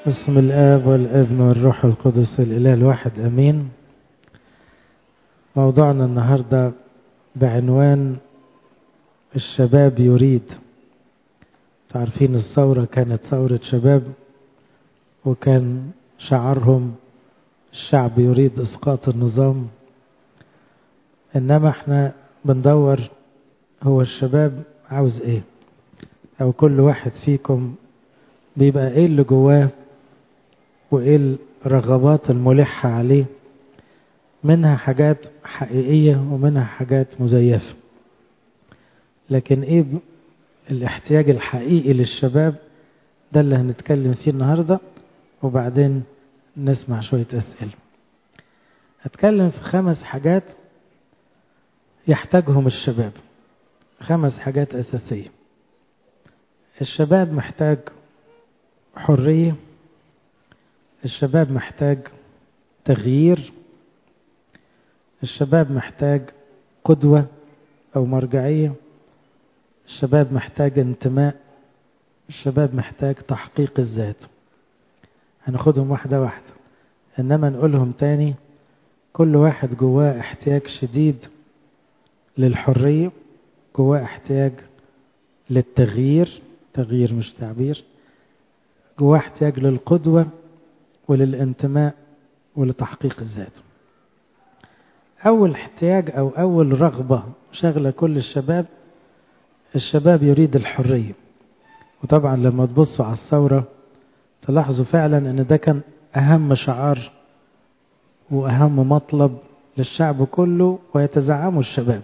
بسم الآب والابن والروح القدس الإله الواحد أمين موضوعنا النهاردة بعنوان الشباب يريد تعرفين الثورة كانت ثورة شباب وكان شعارهم الشعب يريد إسقاط النظام إنما احنا بندور هو الشباب عاوز ايه او كل واحد فيكم بيبقى ايه اللي جواه وايه الرغبات الملحة عليه منها حاجات حقيقية ومنها حاجات مزيفة لكن ايه الاحتياج الحقيقي للشباب ده اللي هنتكلم فيه النهاردة وبعدين نسمع شوية أسئلة هتكلم في خمس حاجات يحتاجهم الشباب خمس حاجات أساسية الشباب محتاج حرية الشباب محتاج تغيير الشباب محتاج قدوة أو مرجعية الشباب محتاج انتماء الشباب محتاج تحقيق الذات هناخدهم واحدة واحدة إنما نقولهم تاني كل واحد جواه احتياج شديد للحرية جواه احتياج للتغيير تغيير مش تعبير جواه احتياج للقدوة وللانتماء ولتحقيق الذات أول احتياج أو أول رغبة شغلة كل الشباب الشباب يريد الحرية وطبعا لما تبصوا على الثورة تلاحظوا فعلا أن ده كان أهم شعار وأهم مطلب للشعب كله ويتزعمه الشباب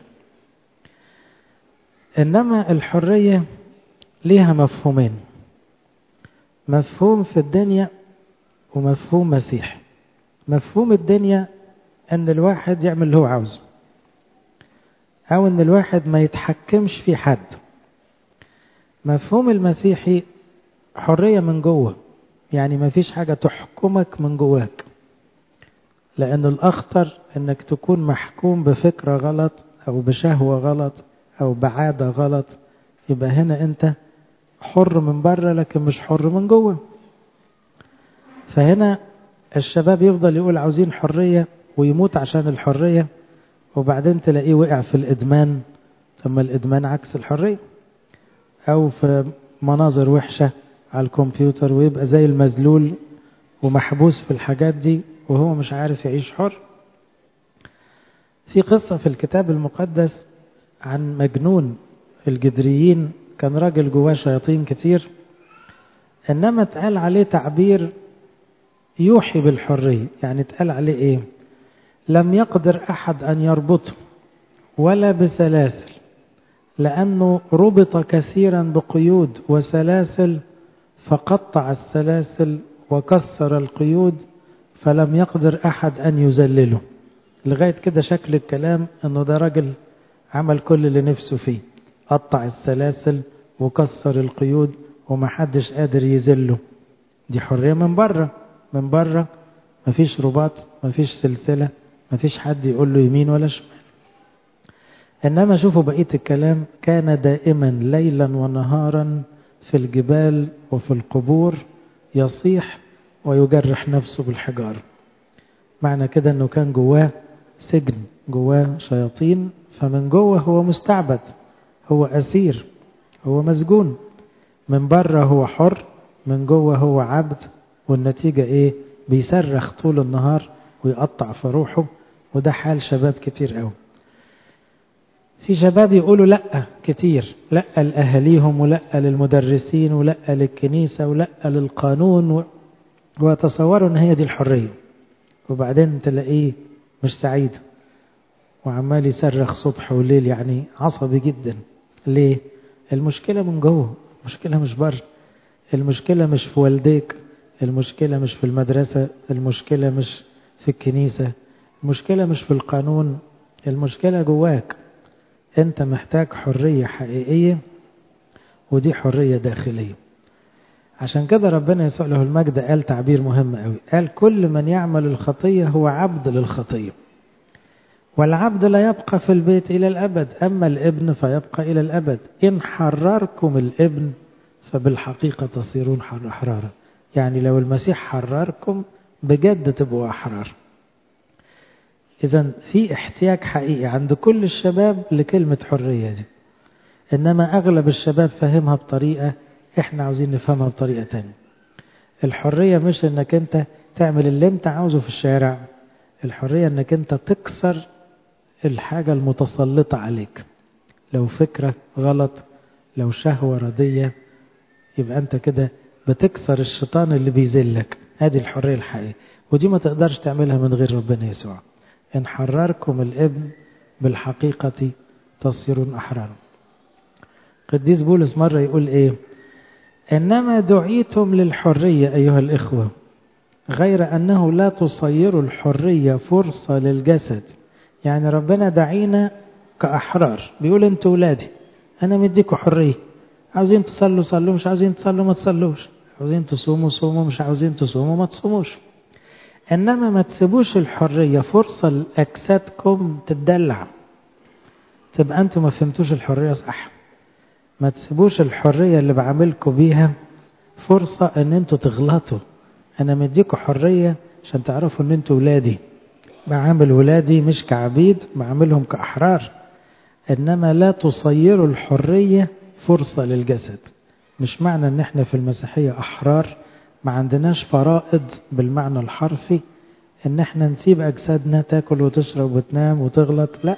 إنما الحرية ليها مفهومين مفهوم في الدنيا ومفهوم مسيحي مفهوم الدنيا أن الواحد يعمل اللي هو عاوزه أو أن الواحد ما يتحكمش في حد مفهوم المسيحي حرية من جوه يعني ما فيش حاجة تحكمك من جواك لأن الأخطر أنك تكون محكوم بفكرة غلط أو بشهوة غلط أو بعادة غلط يبقى هنا أنت حر من بره لكن مش حر من جوه فهنا الشباب يفضل يقول عاوزين حرية ويموت عشان الحرية وبعدين تلاقيه وقع في الإدمان ثم الإدمان عكس الحرية أو في مناظر وحشة على الكمبيوتر ويبقى زي المذلول ومحبوس في الحاجات دي وهو مش عارف يعيش حر في قصة في الكتاب المقدس عن مجنون الجدريين كان راجل جواه شياطين كتير إنما اتقال عليه تعبير يوحي بالحرية يعني اتقال عليه إيه لم يقدر أحد أن يربطه ولا بسلاسل لأنه ربط كثيرا بقيود وسلاسل فقطع السلاسل وكسر القيود فلم يقدر أحد أن يذلله لغاية كده شكل الكلام أنه ده راجل عمل كل اللي نفسه فيه قطع السلاسل وكسر القيود ومحدش قادر يذله دي حرية من بره من بره مفيش رباط مفيش سلسلة مفيش حد يقول له يمين ولا شمال إنما شوفوا بقية الكلام كان دائما ليلا ونهارا في الجبال وفي القبور يصيح ويجرح نفسه بالحجارة معنى كده أنه كان جواه سجن جواه شياطين فمن جوه هو مستعبد هو أسير هو مسجون من بره هو حر من جوه هو عبد والنتيجة إيه بيصرخ طول النهار ويقطع في روحه وده حال شباب كتير قوي في شباب يقولوا لا كتير لا لأهاليهم ولا للمدرسين ولا للكنيسة ولا للقانون و... ويتصوروا ان هي دي الحرية وبعدين تلاقيه مش سعيد وعمال يصرخ صبح وليل يعني عصبي جدا ليه المشكلة من جوه المشكلة مش بره المشكلة مش في والديك المشكلة مش في المدرسة المشكلة مش في الكنيسة المشكلة مش في القانون المشكلة جواك انت محتاج حرية حقيقية ودي حرية داخلية عشان كده ربنا يسوع له المجد قال تعبير مهم قوي قال كل من يعمل الخطية هو عبد للخطية والعبد لا يبقى في البيت إلى الأبد أما الابن فيبقى إلى الأبد إن حرركم الابن فبالحقيقة تصيرون أحرارا يعني لو المسيح حرركم بجد تبقوا أحرار إذا في احتياج حقيقي عند كل الشباب لكلمة حرية دي إنما أغلب الشباب فهمها بطريقة إحنا عاوزين نفهمها بطريقة تانية الحرية مش إنك أنت تعمل اللي أنت عاوزه في الشارع الحرية إنك أنت تكسر الحاجة المتسلطة عليك لو فكرة غلط لو شهوة ردية يبقى أنت كده بتكسر الشيطان اللي بيذلك هذه الحرية الحقيقية ودي ما تقدرش تعملها من غير ربنا يسوع إن حرركم الابن بالحقيقة تصيرون أحرارا قديس بولس مرة يقول إيه إنما دعيتم للحرية أيها الإخوة غير أنه لا تصيروا الحرية فرصة للجسد يعني ربنا دعينا كأحرار بيقول أنتوا ولادي أنا مديكوا حرية عاوزين تصلوا صلوا مش عاوزين تصلوا ما تصلوش عاوزين تصوموا صوموا مش عاوزين تصوموا ما تصوموش إنما ما تسيبوش الحرية فرصة لأجسادكم تتدلع تبقى أنتوا ما فهمتوش الحرية صح ما تسيبوش الحرية اللي بعملكم بيها فرصة ان انتوا تغلطوا انا مديكوا حرية عشان تعرفوا ان انتوا ولادي بعامل ولادي مش كعبيد بعاملهم كأحرار انما لا تصيروا الحرية فرصة للجسد مش معنى ان احنا في المسيحية احرار ما عندناش فرائض بالمعنى الحرفي ان احنا نسيب اجسادنا تاكل وتشرب وتنام وتغلط لا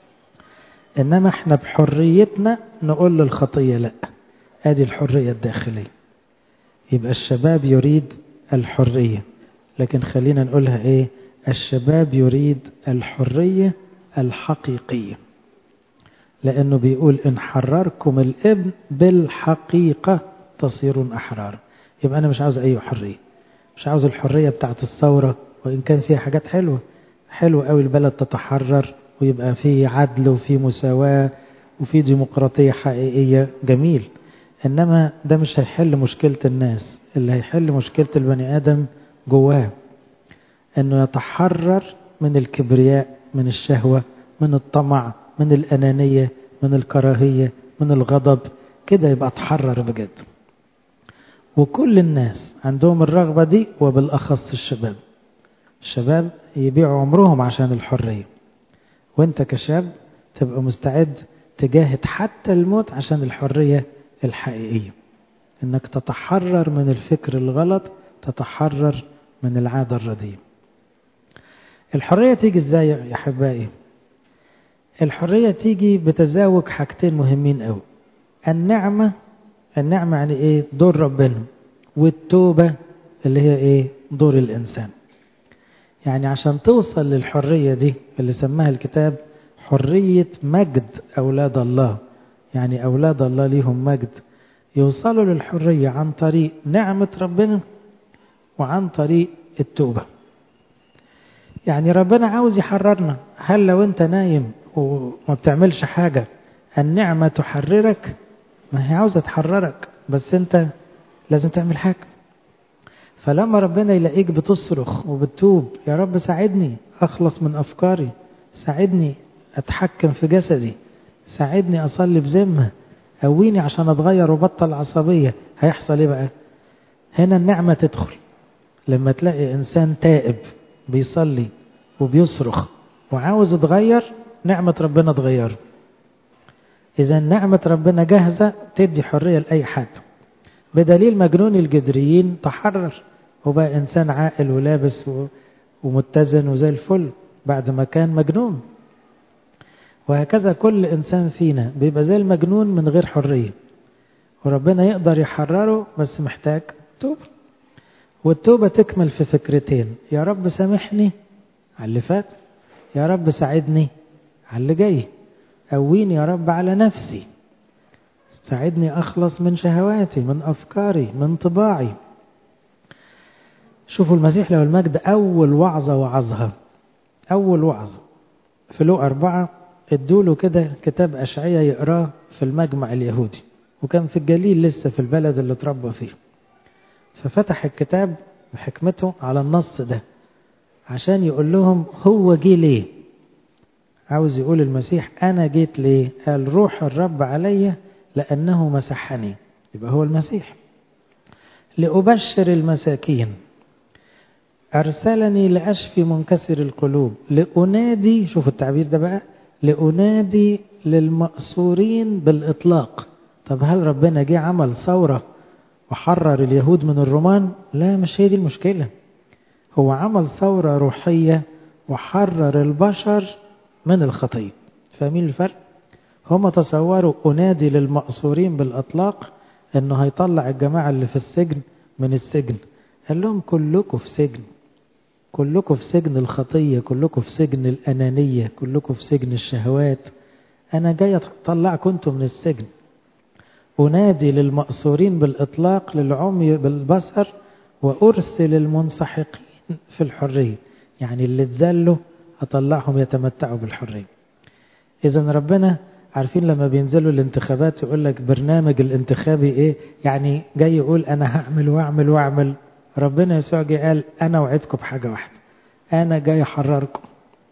انما احنا بحريتنا نقول للخطيه لا ادي الحريه الداخليه يبقى الشباب يريد الحريه لكن خلينا نقولها ايه الشباب يريد الحريه الحقيقيه لانه بيقول ان حرركم الابن بالحقيقه تصيرون احرار يبقى انا مش عاوز اي حريه مش عاوز الحريه بتاعت الثوره وان كان فيها حاجات حلوه حلو قوي البلد تتحرر ويبقى في عدل وفي مساواة وفي ديمقراطية حقيقية جميل إنما ده مش هيحل مشكلة الناس اللي هيحل مشكلة البني آدم جواه إنه يتحرر من الكبرياء من الشهوة من الطمع من الأنانية من الكراهية من الغضب كده يبقى اتحرر بجد وكل الناس عندهم الرغبة دي وبالأخص الشباب الشباب يبيعوا عمرهم عشان الحرية وانت كشاب تبقى مستعد تجاهد حتى الموت عشان الحرية الحقيقية انك تتحرر من الفكر الغلط تتحرر من العادة الرديئة الحرية تيجي ازاي يا احبائي الحرية تيجي بتزاوج حاجتين مهمين قوي النعمة النعمة يعني ايه دور ربنا والتوبة اللي هي ايه دور الانسان يعني عشان توصل للحرية دي اللي سماها الكتاب حرية مجد أولاد الله يعني أولاد الله ليهم مجد يوصلوا للحرية عن طريق نعمة ربنا وعن طريق التوبة يعني ربنا عاوز يحررنا هل لو انت نايم وما بتعملش حاجة النعمة تحررك ما هي عاوزة تحررك بس انت لازم تعمل حاجة فلما ربنا يلاقيك بتصرخ وبتوب يا رب ساعدني أخلص من أفكاري ساعدني أتحكم في جسدي ساعدني أصلي بذمة قويني عشان أتغير وبطل عصبية هيحصل إيه بقى هنا النعمة تدخل لما تلاقي إنسان تائب بيصلي وبيصرخ وعاوز يتغير نعمة ربنا تغيره إذا نعمة ربنا جاهزة تدي حرية لأي حد بدليل مجنون الجدريين تحرر وبقى إنسان عاقل ولابس ومتزن وزي الفل بعد ما كان مجنون وهكذا كل إنسان فينا بيبقى زي المجنون من غير حرية وربنا يقدر يحرره بس محتاج توبة والتوبة تكمل في فكرتين يا رب سامحني على اللي فات يا رب ساعدني على اللي جاي قويني يا رب على نفسي ساعدني أخلص من شهواتي من أفكاري من طباعي شوفوا المسيح له المجد أول وعظة وعظها أول وعظة في لو أربعة ادوله كده كتاب أشعية يقراه في المجمع اليهودي وكان في الجليل لسه في البلد اللي اتربى فيه ففتح الكتاب بحكمته على النص ده عشان يقول لهم هو جه ليه عاوز يقول المسيح أنا جيت ليه قال روح الرب عليا لأنه مسحني يبقى هو المسيح لأبشر المساكين أرسلني لأشفي منكسر القلوب لأنادي شوف التعبير ده بقى لأنادي للمأسورين بالإطلاق طب هل ربنا جه عمل ثورة وحرر اليهود من الرومان لا مش هي دي المشكلة هو عمل ثورة روحية وحرر البشر من الخطية فاهمين الفرق هم تصوروا أنادي للمأسورين بالإطلاق أنه هيطلع الجماعة اللي في السجن من السجن قال لهم كلكم في سجن كلكم في سجن الخطية كلكم في سجن الأنانية كلكم في سجن الشهوات أنا جاي أطلعكم أنتم من السجن أنادي للمأسورين بالإطلاق للعمي بالبصر وأرسل المنسحقين في الحرية يعني اللي اتذلوا أطلعهم يتمتعوا بالحرية إذا ربنا عارفين لما بينزلوا الانتخابات يقول لك برنامج الانتخابي إيه يعني جاي يقول أنا هعمل وأعمل وأعمل ربنا يسوع جه قال أنا وعدكم بحاجة واحدة أنا جاي أحرركم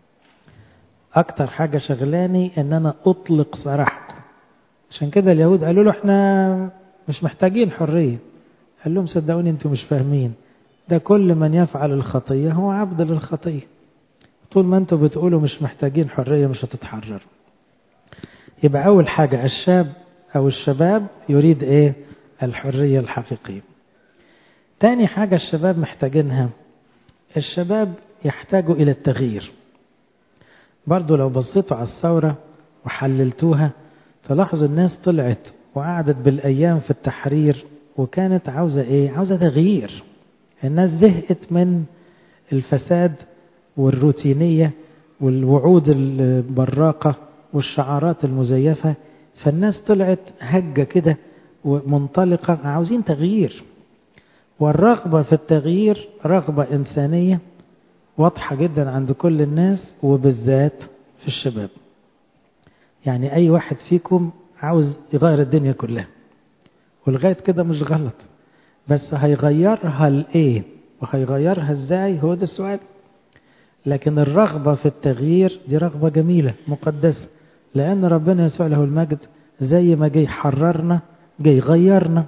أكتر حاجة شغلاني إن أنا أطلق سراحكم عشان كده اليهود قالوا له احنا مش محتاجين حرية قال لهم صدقوني انتوا مش فاهمين ده كل من يفعل الخطية هو عبد للخطية طول ما انتوا بتقولوا مش محتاجين حرية مش هتتحرروا يبقى أول حاجة الشاب أو الشباب يريد إيه الحرية الحقيقية تاني حاجة الشباب محتاجينها الشباب يحتاجوا إلى التغيير برضو لو بصيتوا على الثورة وحللتوها تلاحظوا الناس طلعت وقعدت بالأيام في التحرير وكانت عاوزة إيه عاوزة تغيير الناس زهقت من الفساد والروتينية والوعود البراقة والشعارات المزيفة فالناس طلعت هجة كده ومنطلقة عاوزين تغيير والرغبة في التغيير رغبة إنسانية واضحة جدا عند كل الناس وبالذات في الشباب يعني أي واحد فيكم عاوز يغير الدنيا كلها ولغاية كده مش غلط بس هيغيرها لإيه وهيغيرها إزاي هو ده السؤال لكن الرغبة في التغيير دي رغبة جميلة مقدسة لأن ربنا يسوع له المجد زي ما جاي حررنا جاي غيرنا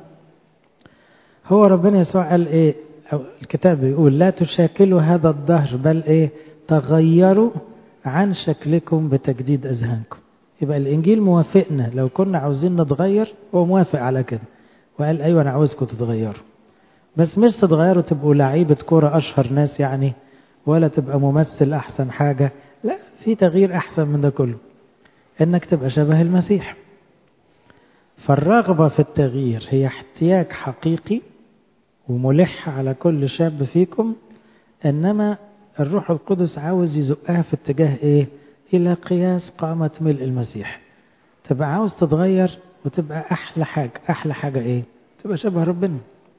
هو ربنا يسوع قال إيه أو الكتاب بيقول لا تشاكلوا هذا الدهر بل إيه تغيروا عن شكلكم بتجديد أذهانكم يبقى الإنجيل موافقنا لو كنا عاوزين نتغير هو موافق على كده وقال أيوة أنا عاوزكم تتغيروا بس مش تتغيروا تبقوا لعيبة كورة أشهر ناس يعني ولا تبقى ممثل أحسن حاجة لا في تغيير أحسن من ده كله إنك تبقى شبه المسيح فالرغبة في التغيير هي احتياج حقيقي وملح على كل شاب فيكم إنما الروح القدس عاوز يزقها في اتجاه إيه إلى قياس قامة ملء المسيح تبقى عاوز تتغير وتبقى أحلى حاجة أحلى حاجة إيه تبقى شبه ربنا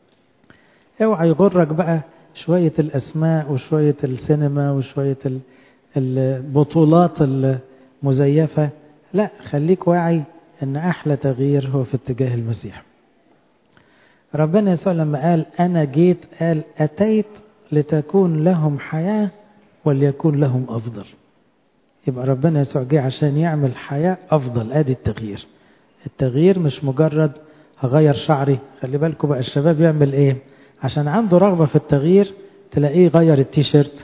اوعى يغرك بقى شوية الأسماء وشوية السينما وشوية البطولات المزيفة لا خليك واعي أن أحلى تغيير هو في اتجاه المسيح ربنا يسوع لما قال أنا جيت قال أتيت لتكون لهم حياة وليكون لهم أفضل يبقى ربنا يسوع جه عشان يعمل حياة أفضل أدي التغيير التغيير مش مجرد هغير شعري خلي بالكم بقى الشباب يعمل ايه عشان عنده رغبة في التغيير تلاقيه غير التيشيرت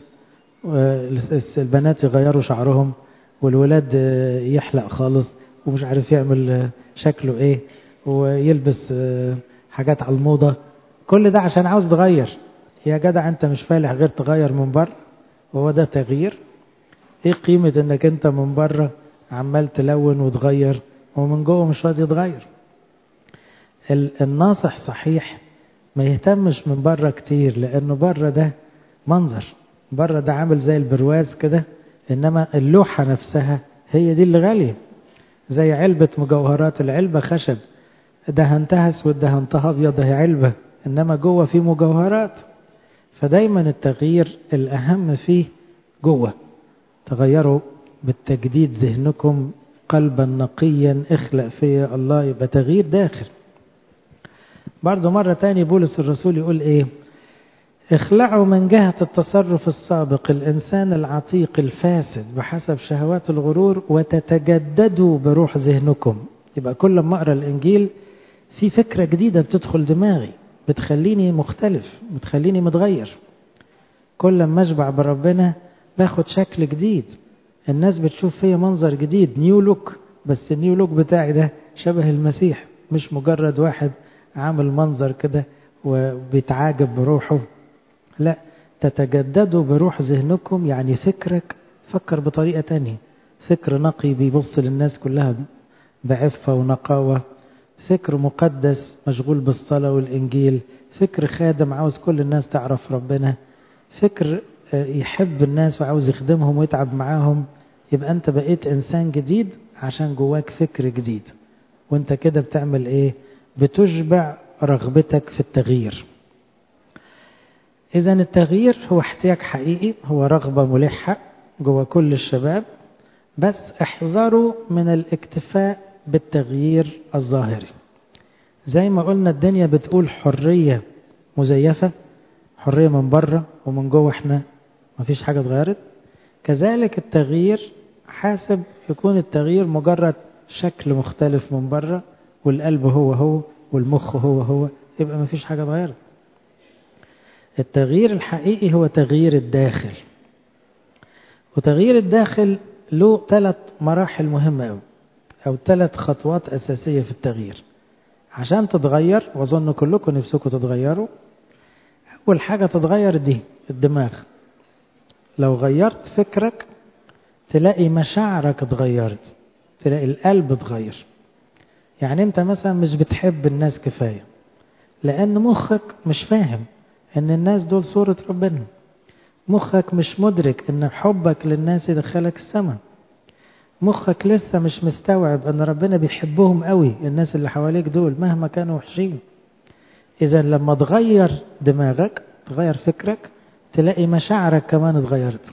البنات يغيروا شعرهم والولاد يحلق خالص ومش عارف يعمل شكله ايه ويلبس حاجات على الموضة كل ده عشان عاوز تغير يا جدع انت مش فالح غير تغير من بره وهو ده تغيير ايه قيمة انك انت من بره عمال تلون وتغير ومن جوه مش راضي يتغير الناصح صحيح ما يهتمش من بره كتير لانه بره ده منظر بره ده عامل زي البرواز كده انما اللوحة نفسها هي دي اللي غالية زي علبة مجوهرات العلبة خشب دهنتها اسود دهنتها ابيض هي علبة انما جوه في مجوهرات فدايما التغيير الاهم فيه جوه تغيروا بالتجديد ذهنكم قلبا نقيا اخلق فيا الله يبقى تغيير داخل برضه مرة تاني بولس الرسول يقول ايه اخلعوا من جهة التصرف السابق الإنسان العتيق الفاسد بحسب شهوات الغرور وتتجددوا بروح ذهنكم يبقى كل ما أقرأ الإنجيل في فكرة جديدة بتدخل دماغي بتخليني مختلف بتخليني متغير كل ما اشبع بربنا باخد شكل جديد الناس بتشوف فيا منظر جديد نيو لوك بس النيو لوك بتاعي ده شبه المسيح مش مجرد واحد عامل منظر كده وبيتعاجب بروحه لا تتجددوا بروح ذهنكم يعني فكرك فكر بطريقة تانية فكر نقي بيبص للناس كلها بعفة ونقاوة فكر مقدس مشغول بالصلاة والإنجيل فكر خادم عاوز كل الناس تعرف ربنا فكر يحب الناس وعاوز يخدمهم ويتعب معاهم يبقى أنت بقيت إنسان جديد عشان جواك فكر جديد وانت كده بتعمل ايه بتشبع رغبتك في التغيير إذا التغيير هو احتياج حقيقي هو رغبة ملحة جوا كل الشباب بس احذروا من الاكتفاء بالتغيير الظاهري زي ما قلنا الدنيا بتقول حرية مزيفة حرية من بره ومن جوه احنا مفيش حاجة اتغيرت كذلك التغيير حاسب يكون التغيير مجرد شكل مختلف من بره والقلب هو هو والمخ هو هو يبقى مفيش حاجة اتغيرت التغيير الحقيقي هو تغيير الداخل وتغيير الداخل له ثلاث مراحل مهمة أوي أو ثلاث خطوات أساسية في التغيير عشان تتغير وأظن كلكم نفسكم تتغيروا أول حاجة تتغير دي الدماغ لو غيرت فكرك تلاقي مشاعرك اتغيرت تلاقي القلب اتغير يعني انت مثلا مش بتحب الناس كفاية لأن مخك مش فاهم ان الناس دول صورة ربنا مخك مش مدرك ان حبك للناس يدخلك السماء مخك لسه مش مستوعب ان ربنا بيحبهم قوي الناس اللي حواليك دول مهما كانوا وحشين اذا لما تغير دماغك تغير فكرك تلاقي مشاعرك كمان اتغيرت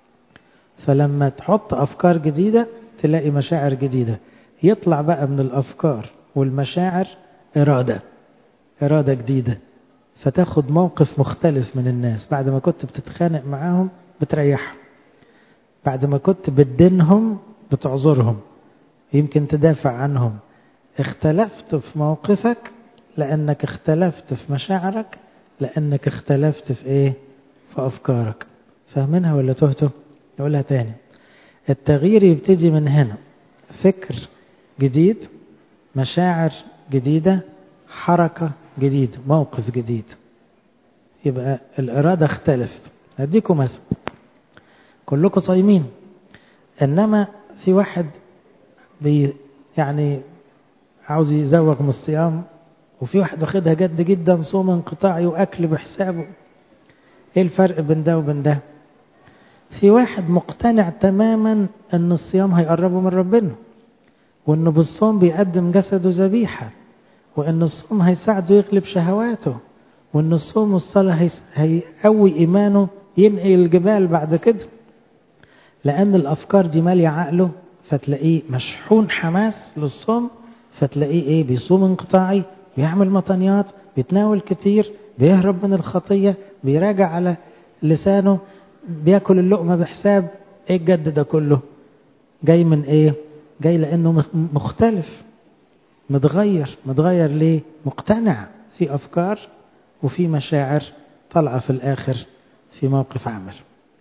فلما تحط افكار جديدة تلاقي مشاعر جديدة يطلع بقى من الافكار والمشاعر ارادة ارادة جديدة فتاخد موقف مختلف من الناس بعد ما كنت بتتخانق معاهم بتريحهم بعد ما كنت بتدينهم بتعذرهم يمكن تدافع عنهم اختلفت في موقفك لأنك اختلفت في مشاعرك لأنك اختلفت في ايه في أفكارك فاهمينها ولا تهتوا نقولها تاني التغيير يبتدي من هنا فكر جديد مشاعر جديدة حركة جديد موقف جديد يبقى الإرادة اختلفت هديكم مثل كلكم صايمين إنما في واحد بي يعني عاوز يزوغ من الصيام وفي واحد واخدها جد جدا صوم انقطاعي وأكل بحسابه ايه الفرق بين ده وبين ده في واحد مقتنع تماما ان الصيام هيقربه من ربنا وانه بالصوم بيقدم جسده ذبيحه وان الصوم هيساعده يغلب شهواته وان الصوم والصلاه هيقوي ايمانه ينقل الجبال بعد كده لان الافكار دي ماليه عقله فتلاقيه مشحون حماس للصوم فتلاقيه ايه بيصوم انقطاعي بيعمل مطنيات بيتناول كتير بيهرب من الخطيه بيراجع على لسانه بياكل اللقمه بحساب ايه الجد ده كله جاي من ايه جاي لانه مختلف متغير متغير ليه مقتنع في أفكار وفي مشاعر طالعة في الآخر في موقف عمل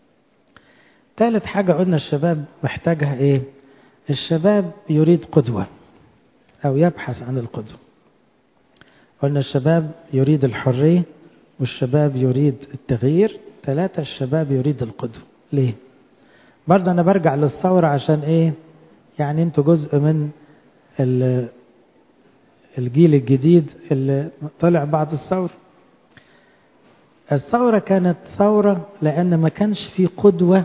ثالث حاجة قلنا الشباب محتاجها إيه الشباب يريد قدوة أو يبحث عن القدوة قلنا الشباب يريد الحرية والشباب يريد التغيير ثلاثة الشباب يريد القدوة ليه برضه أنا برجع للثورة عشان إيه يعني أنتوا جزء من الجيل الجديد اللي طلع بعد الثورة الثورة كانت ثورة لأن ما كانش في قدوة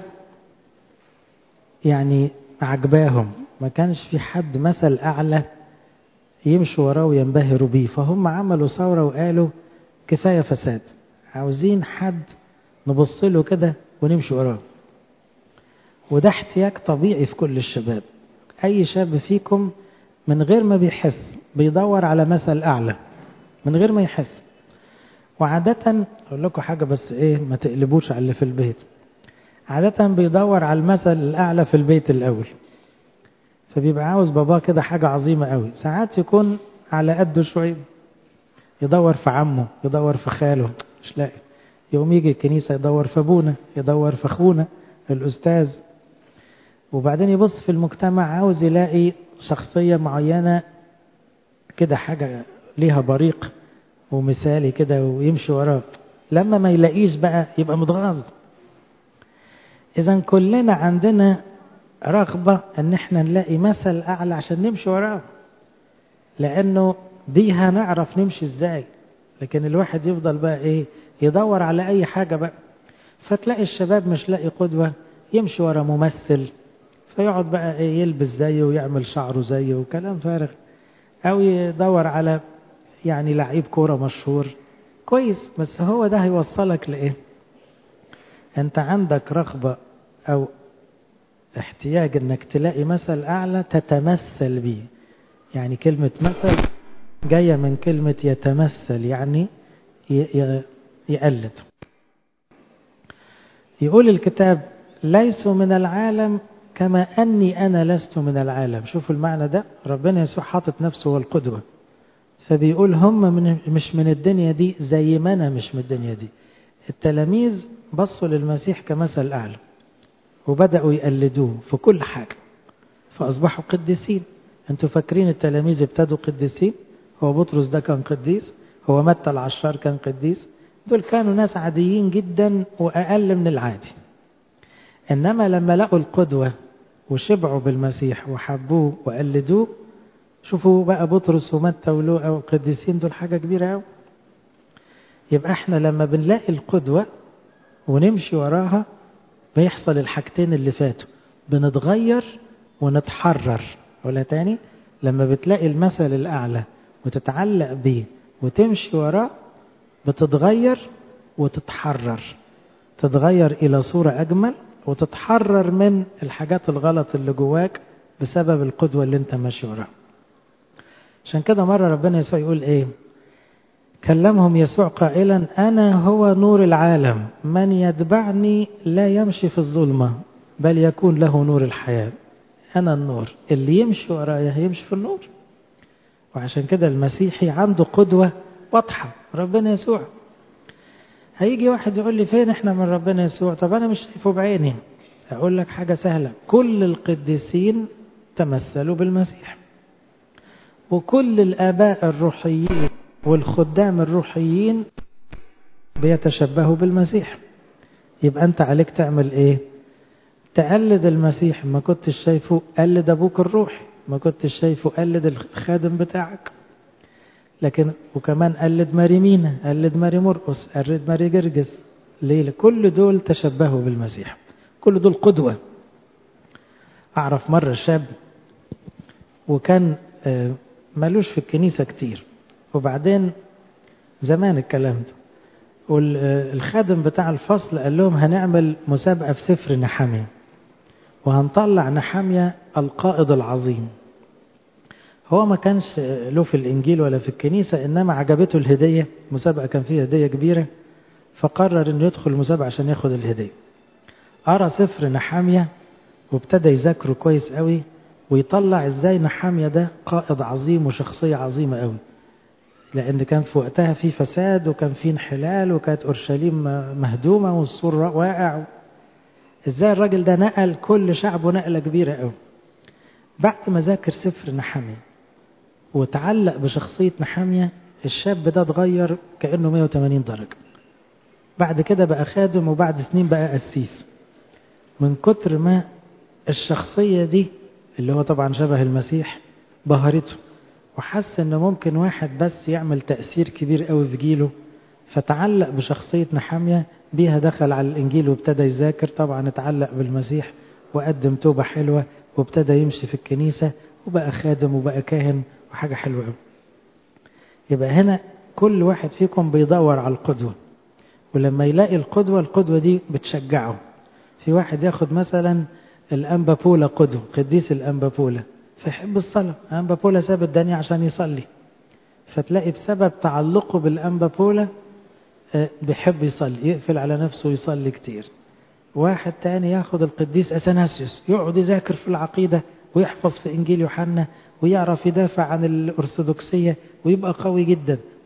يعني عجباهم ما كانش في حد مثل أعلى يمشوا وراه وينبهروا بيه فهم عملوا ثورة وقالوا كفاية فساد عاوزين حد نبص له كده ونمشي وراه وده احتياج طبيعي في كل الشباب أي شاب فيكم من غير ما بيحس بيدور على مثل أعلى من غير ما يحس وعادة أقول لكم حاجة بس إيه ما تقلبوش على اللي في البيت عادة بيدور على المثل الأعلى في البيت الأول فبيبقى عاوز باباه كده حاجة عظيمة قوي ساعات يكون على قده شوية يدور في عمه يدور في خاله مش لاقي يوم يجي الكنيسة يدور في أبونا يدور في أخونا الأستاذ وبعدين يبص في المجتمع عاوز يلاقي شخصية معينة كده حاجة ليها بريق ومثالي كده ويمشي وراه لما ما يلاقيش بقى يبقى متغاظ إذا كلنا عندنا رغبة ان احنا نلاقي مثل اعلى عشان نمشي وراه لانه دي هنعرف نمشي ازاي لكن الواحد يفضل بقى ايه يدور على اي حاجة بقى فتلاقي الشباب مش لاقي قدوة يمشي ورا ممثل فيقعد بقى ايه يلبس زيه ويعمل شعره زيه وكلام فارغ او يدور على يعني لعيب كورة مشهور كويس بس هو ده هيوصلك لايه انت عندك رغبة او احتياج انك تلاقي مثل اعلى تتمثل به يعني كلمة مثل جاية من كلمة يتمثل يعني يقلد يقول الكتاب ليسوا من العالم كما أني أنا لست من العالم شوفوا المعنى ده ربنا يسوع حاطط نفسه هو القدوة فبيقول هم من مش من الدنيا دي زي ما أنا مش من الدنيا دي التلاميذ بصوا للمسيح كمثل أعلى وبدأوا يقلدوه في كل حاجة فأصبحوا قديسين أنتوا فاكرين التلاميذ ابتدوا قديسين هو بطرس ده كان قديس هو متى العشار كان قديس دول كانوا ناس عاديين جدا وأقل من العادي إنما لما لقوا القدوة وشبعوا بالمسيح وحبوه وقلدوه شوفوا بقى بطرس ومتى ولوقا والقديسين دول حاجة كبيرة قوي يبقى احنا لما بنلاقي القدوة ونمشي وراها بيحصل الحاجتين اللي فاتوا بنتغير ونتحرر ولا تاني لما بتلاقي المثل الأعلى وتتعلق بيه وتمشي وراه بتتغير وتتحرر تتغير إلى صورة أجمل وتتحرر من الحاجات الغلط اللي جواك بسبب القدوة اللي انت ماشي وراها عشان كده مرة ربنا يسوع يقول ايه كلمهم يسوع قائلا أنا هو نور العالم من يتبعني لا يمشي في الظلمة بل يكون له نور الحياة أنا النور اللي يمشي ورايا هيمشي في النور وعشان كده المسيحي عنده قدوة واضحة ربنا يسوع هيجي واحد يقول لي فين احنا من ربنا يسوع طب أنا مش شايفه بعيني أقول لك حاجة سهلة كل القديسين تمثلوا بالمسيح وكل الآباء الروحيين والخدام الروحيين بيتشبهوا بالمسيح يبقى أنت عليك تعمل إيه تقلد المسيح ما كنتش شايفه قلد أبوك الروحي ما كنتش شايفه قلد الخادم بتاعك لكن وكمان قلد ماري مينا قلد ماري مرقس قلد ماري جرجس ليه كل دول تشبهوا بالمسيح كل دول قدوة أعرف مرة شاب وكان مالوش في الكنيسة كتير وبعدين زمان الكلام ده والخادم بتاع الفصل قال لهم هنعمل مسابقة في سفر نحامية وهنطلع نحامية القائد العظيم هو ما كانش له في الإنجيل ولا في الكنيسة إنما عجبته الهدية مسابقة كان فيها هدية كبيرة فقرر إنه يدخل المسابقة عشان ياخد الهدية قرأ سفر نحامية وابتدى يذاكره كويس قوي ويطلع ازاي نحامية ده قائد عظيم وشخصية عظيمة قوي لأن كان في وقتها في فساد وكان في انحلال وكانت أورشليم مهدومة والسور واقع ازاي الراجل ده نقل كل شعبه نقلة كبيرة قوي بعد ما ذاكر سفر نحامية وتعلق بشخصية نحامية الشاب ده اتغير كأنه 180 درجة بعد كده بقى خادم وبعد سنين بقى قسيس من كتر ما الشخصية دي اللي هو طبعا شبه المسيح بهرته وحس انه ممكن واحد بس يعمل تأثير كبير قوي في جيله فتعلق بشخصية نحامية بيها دخل على الإنجيل وابتدى يذاكر طبعا اتعلق بالمسيح وقدم توبة حلوة وابتدى يمشي في الكنيسة وبقى خادم وبقى كاهن وحاجة حلوة قوي يبقى هنا كل واحد فيكم بيدور على القدوة ولما يلاقي القدوة القدوة دي بتشجعه في واحد ياخد مثلا الأنبابولا قدوة قديس الأنبابولا فيحب الصلاة أنبابولا ساب الدنيا عشان يصلي فتلاقي بسبب تعلقه بالأنبابولا بيحب يصلي يقفل على نفسه ويصلي كتير واحد تاني ياخد القديس أثناسيوس يقعد يذاكر في العقيدة ويحفظ في إنجيل يوحنا ويعرف يدافع عن الأرثوذكسية ويبقى قوي جدا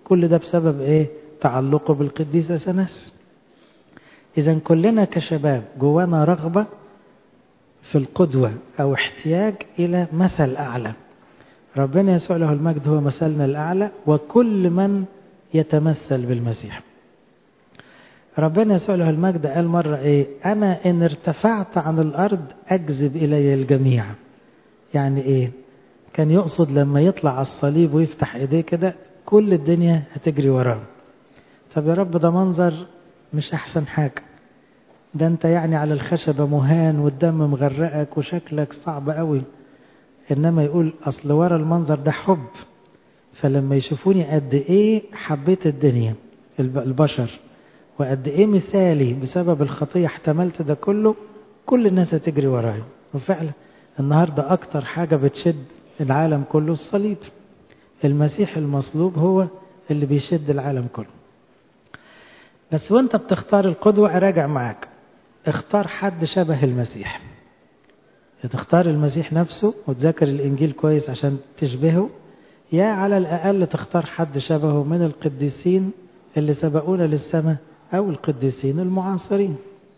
كل ده بسبب ايه تعلقه بالقديس اثناس اذا كلنا كشباب جوانا رغبه في القدوه او احتياج الى مثل اعلى ربنا يسوع له المجد هو مثلنا الاعلى وكل من يتمثل بالمسيح ربنا يسوع له المجد قال مرة إيه أنا إن ارتفعت عن الأرض أجذب إلي الجميع يعني إيه كان يقصد لما يطلع على الصليب ويفتح إيديه كده كل الدنيا هتجري وراه طب يا رب ده منظر مش أحسن حاجة ده أنت يعني على الخشبة مهان والدم مغرقك وشكلك صعب قوي إنما يقول أصل ورا المنظر ده حب فلما يشوفوني قد إيه حبيت الدنيا البشر وقد ايه مثالي بسبب الخطية احتملت ده كله كل الناس هتجري ورايا وفعلا النهاردة أكتر حاجة بتشد العالم كله الصليب المسيح المصلوب هو اللي بيشد العالم كله بس وانت بتختار القدوة أراجع معاك اختار حد شبه المسيح يا تختار المسيح نفسه وتذاكر الإنجيل كويس عشان تشبهه يا على الأقل تختار حد شبهه من القديسين اللي سبقونا للسماء أو القديسين المعاصرين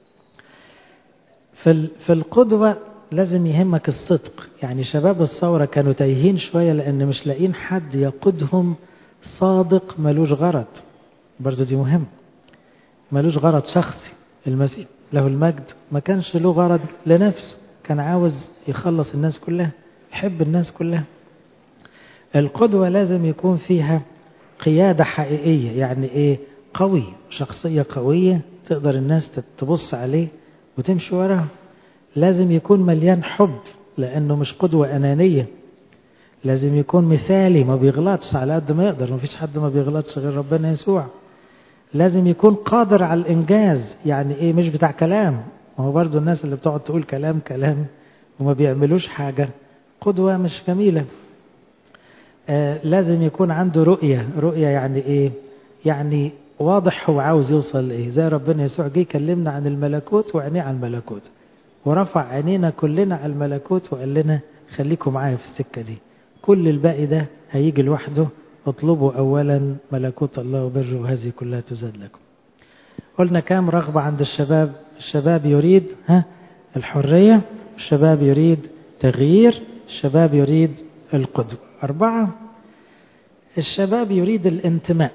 في في القدوة لازم يهمك الصدق يعني شباب الثورة كانوا تايهين شوية لأن مش لاقيين حد يقودهم صادق ملوش غرض برضو دي مهم ملوش غرض شخصي المسيح له المجد ما كانش له غرض لنفسه كان عاوز يخلص الناس كلها يحب الناس كلها القدوة لازم يكون فيها قيادة حقيقية يعني ايه قوي شخصية قوية تقدر الناس تبص عليه وتمشي وراه لازم يكون مليان حب لأنه مش قدوة أنانية لازم يكون مثالي ما بيغلطش على قد ما يقدر ما فيش حد ما بيغلطش غير ربنا يسوع لازم يكون قادر على الإنجاز يعني إيه مش بتاع كلام ما هو برضو الناس اللي بتقعد تقول كلام كلام وما بيعملوش حاجة قدوة مش جميلة آه لازم يكون عنده رؤية رؤية يعني إيه يعني واضح هو عاوز يوصل لإيه زي ربنا يسوع جه يكلمنا عن الملكوت وعينيه عن الملكوت ورفع عينينا كلنا على الملكوت وقال لنا خليكم معايا في السكة دي كل الباقي ده هيجي لوحده اطلبوا أولا ملكوت الله وبره وهذه كلها تزاد لكم قلنا كام رغبة عند الشباب الشباب يريد ها الحرية الشباب يريد تغيير الشباب يريد القدوة أربعة الشباب يريد الانتماء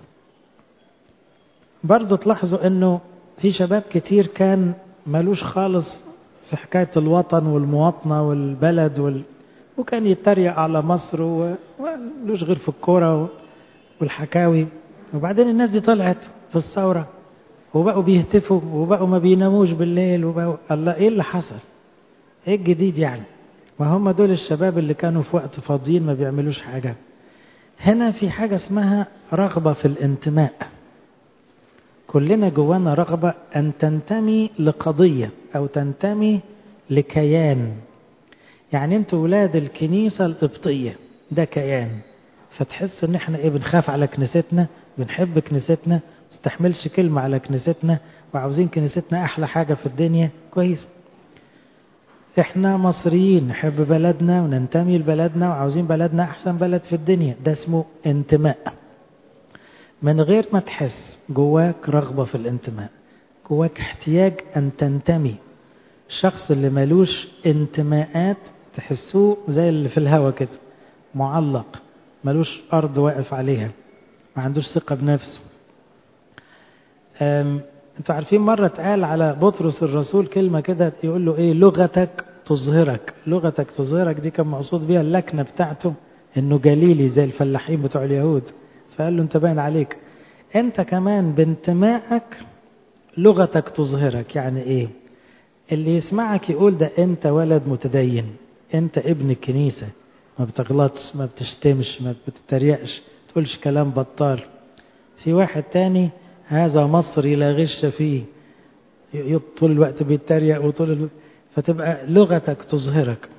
برضو تلاحظوا أنه في شباب كتير كان ملوش خالص في حكاية الوطن والمواطنة والبلد وال... وكان يتريق على مصر وملوش غير في الكورة والحكاوي وبعدين الناس دي طلعت في الثورة وبقوا بيهتفوا وبقوا ما بيناموش بالليل وبقوا الله ايه اللي حصل ايه الجديد يعني ما هم دول الشباب اللي كانوا في وقت فاضيين ما بيعملوش حاجة هنا في حاجة اسمها رغبة في الانتماء كلنا جوانا رغبة أن تنتمي لقضية أو تنتمي لكيان يعني انتوا ولاد الكنيسة القبطية ده كيان فتحس ان احنا ايه بنخاف على كنيستنا بنحب كنيستنا تستحملش كلمة على كنيستنا وعاوزين كنيستنا احلى حاجة في الدنيا كويس احنا مصريين نحب بلدنا وننتمي لبلدنا وعاوزين بلدنا احسن بلد في الدنيا ده اسمه انتماء من غير ما تحس جواك رغبة في الانتماء جواك احتياج ان تنتمي الشخص اللي ملوش انتماءات تحسوه زي اللي في الهوا كده معلق ملوش أرض واقف عليها ما عندوش ثقة بنفسه انتوا عارفين مرة اتقال على بطرس الرسول كلمة كده يقول له ايه لغتك تظهرك لغتك تظهرك دي كان مقصود بيها اللكنة بتاعته انه جليلي زي الفلاحين بتوع اليهود فقال له انت باين عليك انت كمان بانتمائك لغتك تظهرك يعني ايه اللي يسمعك يقول ده انت ولد متدين انت ابن الكنيسة ما بتغلطش ما بتشتمش ما بتتريقش تقولش كلام بطال في واحد تاني هذا مصري لا غش فيه طول الوقت بيتريق وطول الوقت فتبقى لغتك تظهرك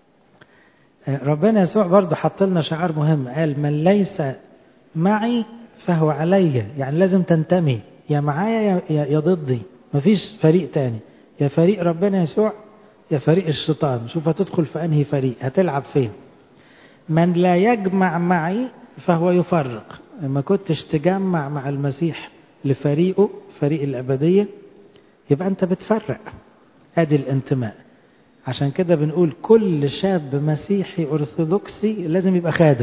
ربنا يسوع برضه حط لنا شعار مهم قال من ليس معي فهو علي يعني لازم تنتمي يا معايا يا ضدي مفيش فريق تاني يا فريق ربنا يسوع يا فريق الشيطان شوف هتدخل في انهي فريق هتلعب فين من لا يجمع معي فهو يفرق ما كنتش تجمع مع المسيح لفريقه فريق الأبدية يبقى أنت بتفرق أدي الانتماء عشان كده بنقول كل شاب مسيحي أرثوذكسي لازم يبقى خادم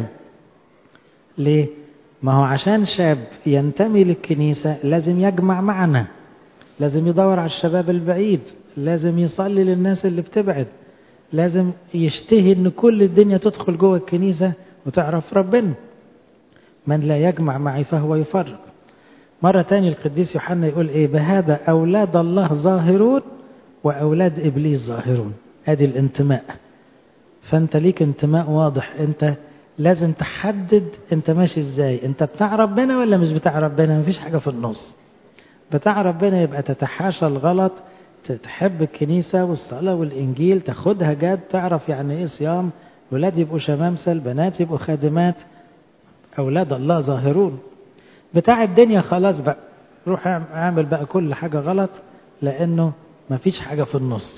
ليه؟ ما هو عشان شاب ينتمي للكنيسة لازم يجمع معنا لازم يدور على الشباب البعيد لازم يصلي للناس اللي بتبعد لازم يشتهي ان كل الدنيا تدخل جوه الكنيسة وتعرف ربنا من لا يجمع معي فهو يفرق مرة تاني القديس يوحنا يقول ايه بهذا اولاد الله ظاهرون واولاد ابليس ظاهرون ادي الانتماء فانت ليك انتماء واضح انت لازم تحدد انت ماشي ازاي انت بتاع ربنا ولا مش بتاع ربنا مفيش حاجة في النص بتاع ربنا يبقى تتحاشى الغلط تحب الكنيسة والصلاة والإنجيل تاخدها جد تعرف يعني إيه صيام ولاد يبقوا شمامسة البنات يبقوا خادمات أولاد الله ظاهرون بتاع الدنيا خلاص بقى روح اعمل بقى كل حاجة غلط لأنه مفيش حاجة في النص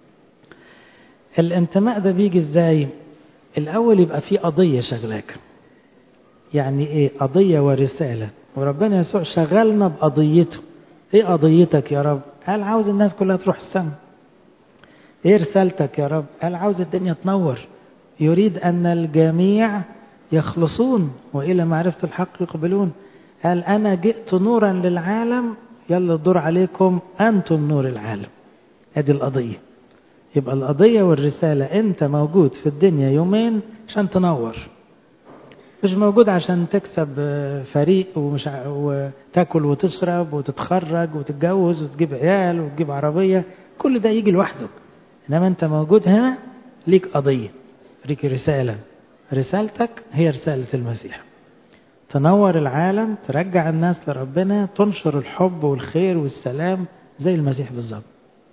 الانتماء ده بيجي ازاي الأول يبقى فيه قضية شغلاك يعني إيه قضية ورسالة وربنا يسوع شغلنا بقضيته ايه قضيتك يا رب قال عاوز الناس كلها تروح السماء ايه رسالتك يا رب قال عاوز الدنيا تنور يريد ان الجميع يخلصون والى معرفه الحق يقبلون قال انا جئت نورا للعالم يلا الدور عليكم انتم نور العالم ادي القضيه يبقى القضيه والرساله انت موجود في الدنيا يومين عشان تنور مش موجود عشان تكسب فريق ومش ع... وتاكل وتشرب وتتخرج وتتجوز وتجيب عيال وتجيب عربية كل ده يجي لوحده انما انت موجود هنا ليك قضية ليك رسالة رسالتك هي رسالة المسيح تنور العالم ترجع الناس لربنا تنشر الحب والخير والسلام زي المسيح بالظبط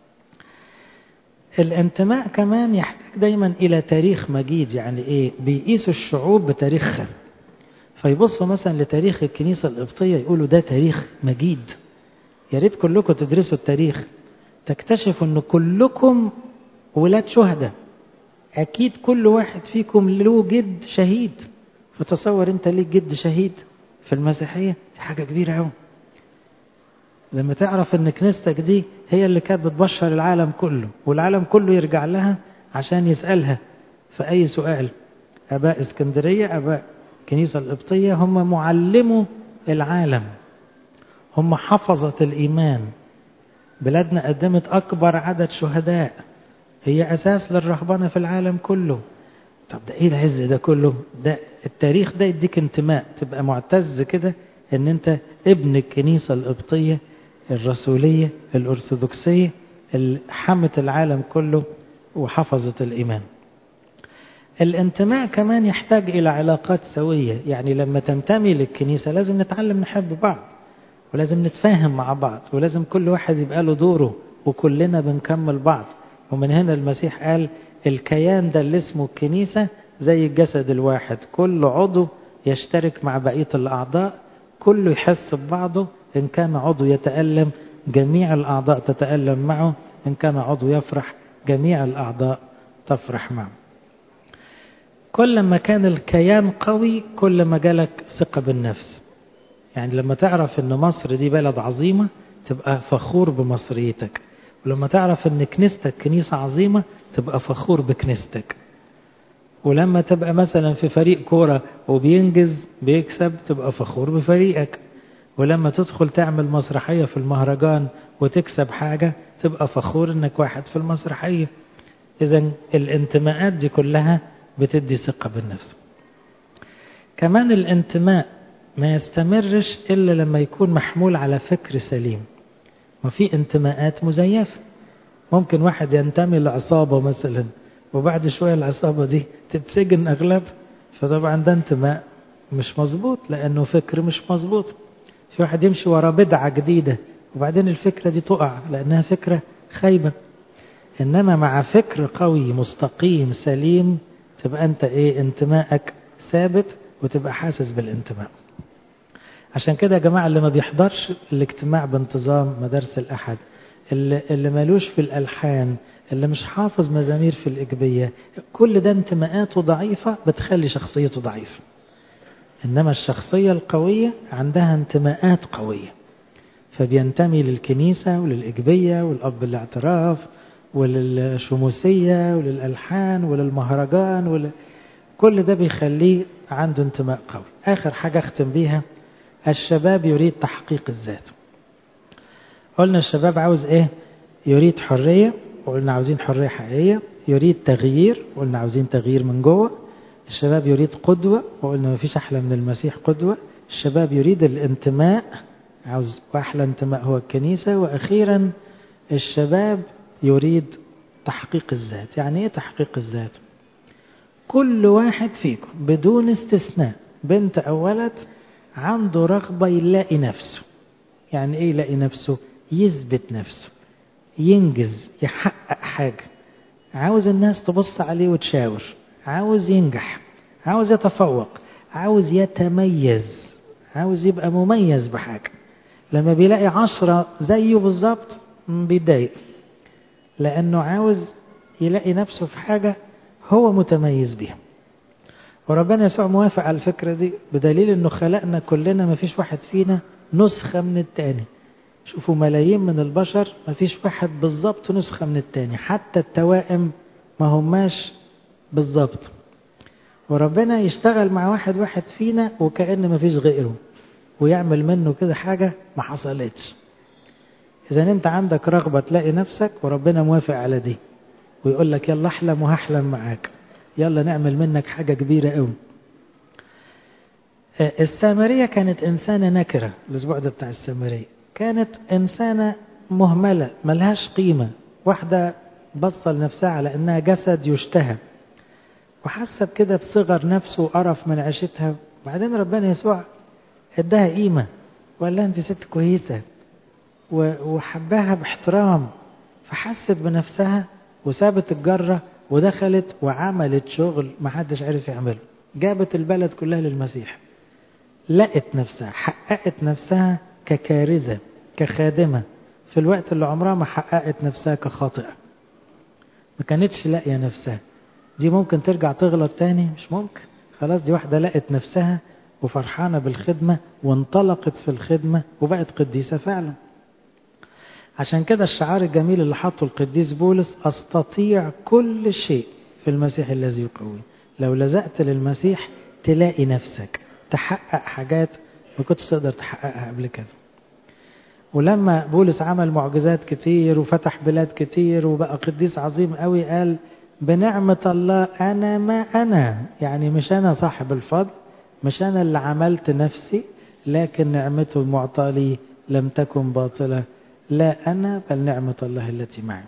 الانتماء كمان يحتاج دايما إلى تاريخ مجيد يعني إيه بيقيسوا الشعوب بتاريخها فيبصوا مثلا لتاريخ الكنيسة القبطية يقولوا ده تاريخ مجيد يا ريت كلكم تدرسوا التاريخ تكتشفوا ان كلكم ولاد شهداء اكيد كل واحد فيكم له جد شهيد فتصور انت ليك جد شهيد في المسيحية دي حاجة كبيرة قوي لما تعرف ان كنيستك دي هي اللي كانت بتبشر العالم كله والعالم كله يرجع لها عشان يسألها في أي سؤال أباء اسكندرية أباء الكنيسة القبطية هم معلموا العالم هم حفظة الإيمان بلادنا قدمت أكبر عدد شهداء هي أساس للرهبنة في العالم كله طب ده إيه العز ده كله ده التاريخ ده يديك انتماء تبقى معتز كده ان انت ابن الكنيسة القبطية الرسولية الأرثوذكسية اللي حمت العالم كله وحفظت الإيمان الانتماء كمان يحتاج إلى علاقات سوية يعني لما تنتمي للكنيسة لازم نتعلم نحب بعض ولازم نتفاهم مع بعض ولازم كل واحد يبقى له دوره وكلنا بنكمل بعض ومن هنا المسيح قال الكيان ده اللي اسمه الكنيسة زي الجسد الواحد كل عضو يشترك مع بقية الأعضاء كله يحس ببعضه إن كان عضو يتألم جميع الأعضاء تتألم معه إن كان عضو يفرح جميع الأعضاء تفرح معه كل ما كان الكيان قوي كل ما جالك ثقة بالنفس يعني لما تعرف ان مصر دي بلد عظيمة تبقى فخور بمصريتك ولما تعرف ان كنيستك كنيسة عظيمة تبقى فخور بكنيستك ولما تبقى مثلا في فريق كورة وبينجز بيكسب تبقى فخور بفريقك ولما تدخل تعمل مسرحية في المهرجان وتكسب حاجة تبقى فخور انك واحد في المسرحية اذا الانتماءات دي كلها بتدي ثقة بالنفس كمان الانتماء ما يستمرش إلا لما يكون محمول على فكر سليم وفي انتماءات مزيفة ممكن واحد ينتمي لعصابة مثلا وبعد شوية العصابة دي تتسجن أغلب فطبعا ده انتماء مش مظبوط لأنه فكر مش مظبوط في واحد يمشي ورا بدعة جديدة وبعدين الفكرة دي تقع لأنها فكرة خايبة إنما مع فكر قوي مستقيم سليم تبقى أنت إيه انتمائك ثابت وتبقى حاسس بالانتماء عشان كده يا جماعة اللي ما بيحضرش الاجتماع بانتظام مدارس الأحد اللي, اللي مالوش في الألحان اللي مش حافظ مزامير في الإجبية كل ده انتماءاته ضعيفة بتخلي شخصيته ضعيفة إنما الشخصية القوية عندها انتماءات قوية فبينتمي للكنيسة وللإجبية والأب الاعتراف وللشموسية وللألحان وللمهرجان ول... كل ده بيخليه عنده انتماء قوي آخر حاجة أختم بيها الشباب يريد تحقيق الذات قلنا الشباب عاوز إيه يريد حرية وقلنا عاوزين حرية حقيقية يريد تغيير وقلنا عاوزين تغيير من جوه الشباب يريد قدوة وقلنا ما فيش أحلى من المسيح قدوة الشباب يريد الانتماء عاوز وأحلى انتماء هو الكنيسة وأخيرا الشباب يريد تحقيق الذات يعني إيه تحقيق الذات كل واحد فيكم بدون استثناء بنت أو ولد عنده رغبة يلاقي نفسه يعني إيه يلاقي نفسه يثبت نفسه ينجز يحقق حاجة عاوز الناس تبص عليه وتشاور عاوز ينجح عاوز يتفوق عاوز يتميز عاوز يبقى مميز بحاجة لما بيلاقي عشرة زيه بالظبط بيتضايق لأنه عاوز يلاقي نفسه في حاجة هو متميز بيها وربنا يسوع موافق على الفكرة دي بدليل انه خلقنا كلنا ما فيش واحد فينا نسخة من التاني شوفوا ملايين من البشر ما فيش واحد بالظبط نسخة من التاني حتى التوائم ما هماش بالظبط وربنا يشتغل مع واحد واحد فينا وكأن ما فيش غيره ويعمل منه كده حاجة ما حصلتش إذا أنت عندك رغبة تلاقي نفسك وربنا موافق على دي ويقول لك يلا احلم وهحلم معاك يلا نعمل منك حاجة كبيرة قوي السامرية كانت إنسانة نكرة الأسبوع ده بتاع السامرية كانت إنسانة مهملة ملهاش قيمة واحدة بصل نفسها على إنها جسد يشتهى وحسب كده بصغر نفسه وقرف من عيشتها بعدين ربنا يسوع اداها قيمة وقال لها انت ست كويسة وحباها باحترام فحست بنفسها وسابت الجرة ودخلت وعملت شغل ما حدش عرف يعمله جابت البلد كلها للمسيح لقت نفسها حققت نفسها ككارزة كخادمة في الوقت اللي عمرها ما حققت نفسها كخاطئة ما كانتش لاقية نفسها دي ممكن ترجع تغلط تاني مش ممكن خلاص دي واحدة لقت نفسها وفرحانة بالخدمة وانطلقت في الخدمة وبقت قديسة فعلا عشان كده الشعار الجميل اللي حطه القديس بولس أستطيع كل شيء في المسيح الذي يقوي لو لزقت للمسيح تلاقي نفسك تحقق حاجات ما كنتش تقدر تحققها قبل كده ولما بولس عمل معجزات كتير وفتح بلاد كتير وبقى قديس عظيم قوي قال بنعمة الله أنا ما أنا يعني مش أنا صاحب الفضل مش أنا اللي عملت نفسي لكن نعمته المعطاة لي لم تكن باطلة لا أنا بل نعمة الله التي معي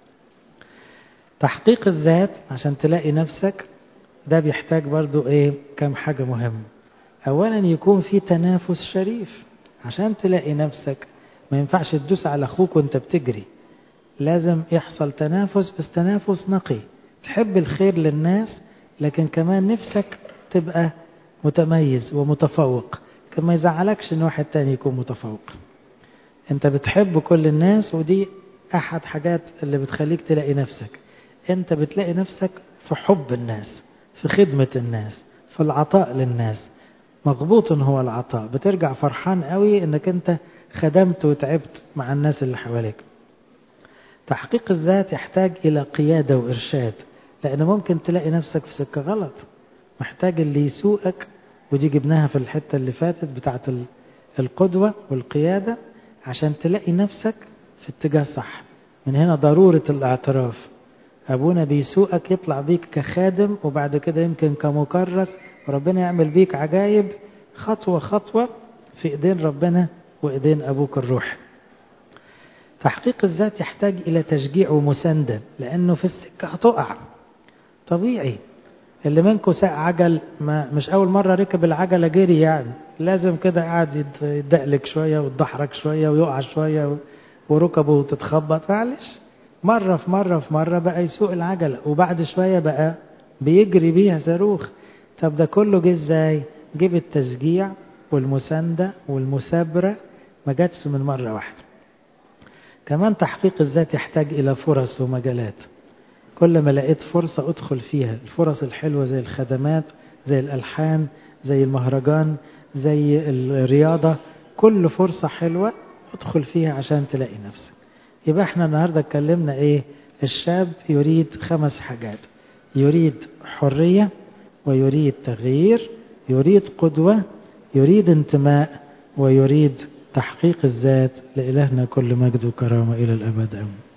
تحقيق الذات عشان تلاقي نفسك ده بيحتاج برضو ايه كم حاجة مهمة اولا يكون في تنافس شريف عشان تلاقي نفسك ما ينفعش تدوس على اخوك وانت بتجري لازم يحصل تنافس بس تنافس نقي تحب الخير للناس لكن كمان نفسك تبقى متميز ومتفوق كما يزعلكش ان واحد تاني يكون متفوق انت بتحب كل الناس ودي احد حاجات اللي بتخليك تلاقي نفسك انت بتلاقي نفسك في حب الناس في خدمة الناس في العطاء للناس مضبوط هو العطاء بترجع فرحان قوي انك انت خدمت وتعبت مع الناس اللي حواليك تحقيق الذات يحتاج الى قيادة وارشاد لان ممكن تلاقي نفسك في سكة غلط محتاج اللي يسوقك ودي جبناها في الحتة اللي فاتت بتاعت القدوة والقيادة عشان تلاقي نفسك في اتجاه صح من هنا ضرورة الاعتراف أبونا بيسوقك يطلع بيك كخادم وبعد كده يمكن كمكرس وربنا يعمل بيك عجايب خطوة خطوة في إيدين ربنا وإيدين أبوك الروح تحقيق الذات يحتاج إلى تشجيع ومساندة لأنه في السكة هتقع طبيعي اللي منكم ساق عجل ما مش أول مرة ركب العجلة جري يعني لازم كده قاعد يدقلك شوية ويتدحرج شوية ويقع شوية وركبه تتخبط معلش مرة في مرة في مرة بقى يسوق العجلة وبعد شوية بقى بيجري بيها صاروخ طب ده كله جه ازاي؟ جه بالتشجيع والمساندة والمثابرة ما جاتش من مرة واحدة. كمان تحقيق الذات يحتاج إلى فرص ومجالات. كل ما لقيت فرصة أدخل فيها، الفرص الحلوة زي الخدمات زي الألحان زي المهرجان زي الرياضة كل فرصة حلوة ادخل فيها عشان تلاقي نفسك يبقى احنا النهاردة اتكلمنا ايه الشاب يريد خمس حاجات يريد حرية ويريد تغيير يريد قدوة يريد انتماء ويريد تحقيق الذات لإلهنا كل مجد وكرامة إلى الأبد أمين